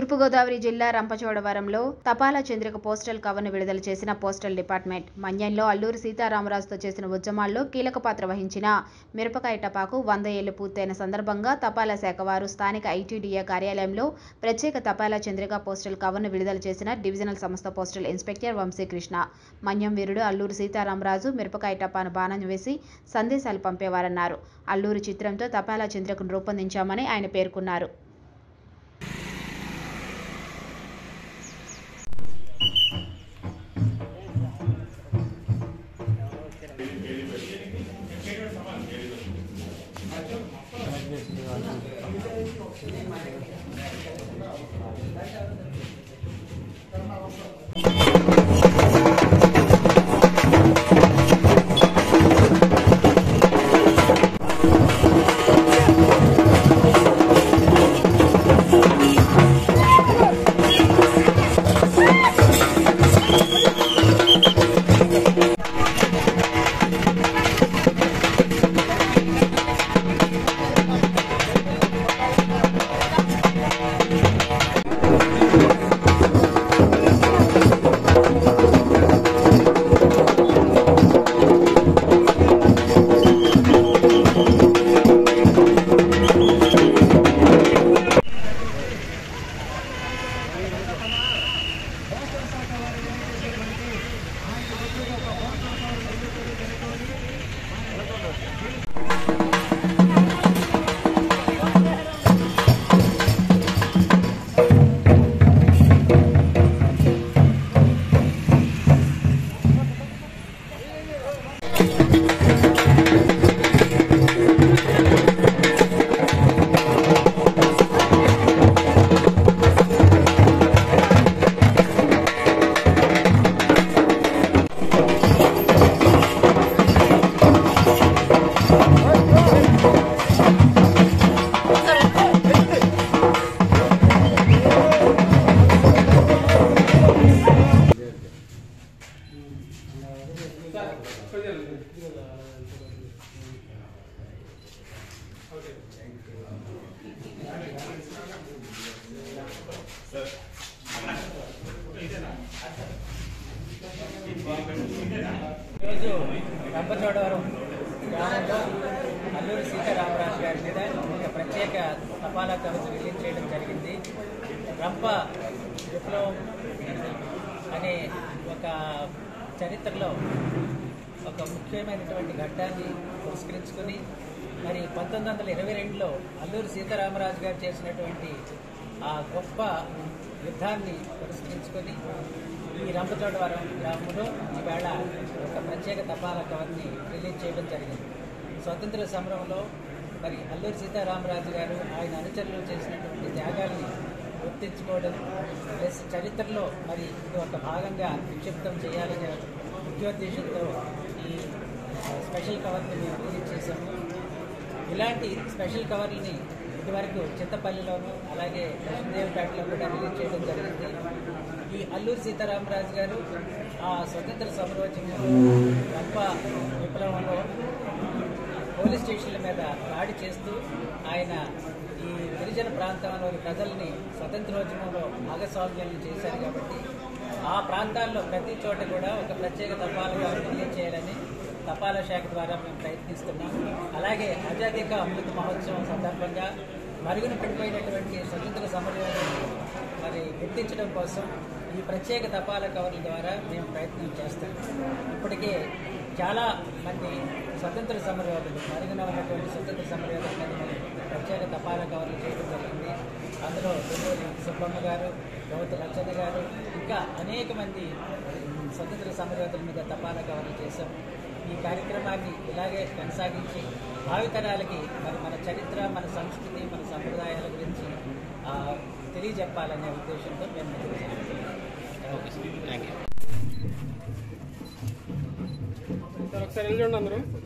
తూర్పుగోదావరి జిల్లా రంపచోడవరంలో తపాలా చంద్రిక పోస్టల్ కవర్ను విడుదల చేసిన పోస్టల్ డిపార్ట్మెంట్ మన్యంలో అల్లూరి సీతారామరాజుతో చేసిన ఉద్యమాల్లో కీలక పాత్ర వహించిన మిరపకాయ టపాకు వంద ఏళ్లు పూర్తయిన సందర్భంగా తపాలా శాఖ వారు స్థానిక ఐటీడీఏ కార్యాలయంలో ప్రత్యేక తపాలా చంద్రిక పోస్టల్ కవర్ను విడుదల చేసిన డివిజనల్ సంస్థ పోస్టల్ ఇన్స్పెక్టర్ వంశీకృష్ణ మన్యం వీరుడు అల్లూరి సీతారామరాజు మిరపకాయ టపాను బాణం వేసి సందేశాలు పంపేవారన్నారు అల్లూరి చిత్రంతో తపాలా చంద్రికను రూపొందించామని ఆయన పేర్కొన్నారు ఈరోజు రంపచోడవరం గ్రామంలో అల్లూరి సీతారామరాజు గారి మీద ఒక ప్రత్యేక తపాలా కవచం రిలీజ్ చేయడం జరిగింది రంప విప్లవం అనే ఒక చరిత్రలో ఒక ముఖ్యమైనటువంటి ఘట్టాన్ని పురస్కరించుకొని మరి పంతొమ్మిది వందల ఇరవై రెండులో అల్లూరి సీతారామరాజు గారు చేసినటువంటి ఆ గొప్ప యుద్ధాన్ని పురస్కరించుకొని ఈ రంపచోడవరం గ్రామంలో ఈవేళ ఒక ప్రత్యేక తపాలా కవర్ని రిలీజ్ చేయడం జరిగింది స్వతంత్ర సమరంలో మరి అల్లూరి సీతారామరాజు గారు ఆయన అనుచరులు చేసినటువంటి త్యాగాల్ని గుర్తించుకోవడం ప్లస్ చరిత్రలో మరి ఇది ఒక భాగంగా నిక్షిప్తం చేయాలనే ముఖ్యోద్దేశంతో ఈ స్పెషల్ కవర్ని మేము రిలీజ్ చేశాము ఇలాంటి స్పెషల్ కవర్లని ఇదివరకు చింతపల్లిలోను అలాగే లక్ష్మీదేవిపేటలో కూడా రిలీజ్ చేయడం జరిగింది ఈ అల్లూరి సీతారామరాజు గారు ఆ స్వతంత్ర సమరోద్యమంలో రంప విప్లవంలో పోలీస్ స్టేషన్ల మీద దాడి చేస్తూ ఆయన ఈ గిరిజన ప్రాంతంలోని ప్రజల్ని స్వతంత్రోద్యమంలో భాగస్వామ్యాలను చేశారు కాబట్టి ఆ ప్రాంతాల్లో ప్రతి చోట కూడా ఒక ప్రత్యేక తపాలుగా రిలీజ్ చేయాలని తపాలా శాఖ ద్వారా మేము ప్రయత్నిస్తున్నాం అలాగే ఆజాదీ కా అమృత మహోత్సవం సందర్భంగా మరుగున పడిపోయినటువంటి స్వతంత్ర సమరయోధులను మరి గుర్తించడం కోసం ఈ ప్రత్యేక తపాలా కవర్ల ద్వారా మేము ప్రయత్నం చేస్తాం ఇప్పటికే చాలా మంది స్వతంత్ర సమరయోధులు మరుగున ఉన్నటువంటి స్వతంత్ర సమరయోధులు మీద మరి ప్రత్యేక తపాలా కవర్లు చేయడం జరిగింది అందులో దుర్గోలి సుబ్బమ్మ గారు గౌత లచ్చన్న గారు ఇంకా అనేక మంది ఉమ్, స్వతంత్ర సమరయోధుల మీద తపాలా కవర్లు చేశాం ఈ కార్యక్రమాన్ని ఇలాగే కొనసాగించి భావితరాలకి మరి మన చరిత్ర మన సంస్కృతి మన సంప్రదాయాల గురించి ఆ, తెలియజెప్పాలనే ఉద్దేశంతో మేము ముందుకు సాగుతున్నాం. Okay sir thank you sir ఒకసారి వెళ్ళండి అందరూ